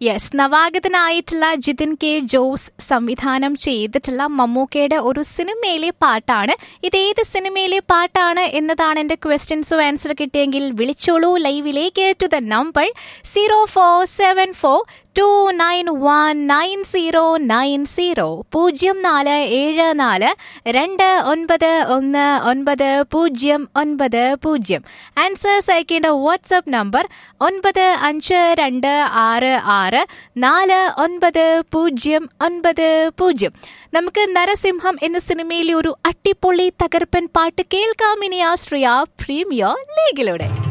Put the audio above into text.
yes നവാഗതനായിട്ടുള്ള Jithin K Jose സംവിധാനം ചെയ്തിട്ടുള്ള മമ്മൂക്കയുടെ ഒരു സിനിമയിലെ പാട്ടാണ് ഇത് ഏത് സിനിമയിലെ പാട്ടാണ് എന്നതാണ് എന്റെ ക്വസ്റ്റ്യൻസോ ആൻസർ കിട്ടിയെങ്കിൽ വിളിച്ചോളൂ ലൈവിലേക്ക് to the number zero four seven four two nine one nine zero nine zero പൂജ്യം നാല് ഏഴ് നാല് രണ്ട് ഒൻപത് ഒന്ന് ഒൻപത് പൂജ്യം ഒൻപത് പൂജ്യം ആൻസേഴ്സ് അയക്കേണ്ട വാട്സപ്പ് നമ്പർ ഒൻപത് അഞ്ച് രണ്ട് ആറ് ആറ് നാല് ഒൻപത് പൂജ്യം ഒൻപത് പൂജ്യം നമുക്ക് നരസിംഹം എന്ന സിനിമയിലെ ഒരു അട്ടിപ്പൊളി തകർപ്പൻ പാട്ട് കേൾക്കാം ഇനി ആശ്രയ പ്രീമിയർ ലീഗിലൂടെ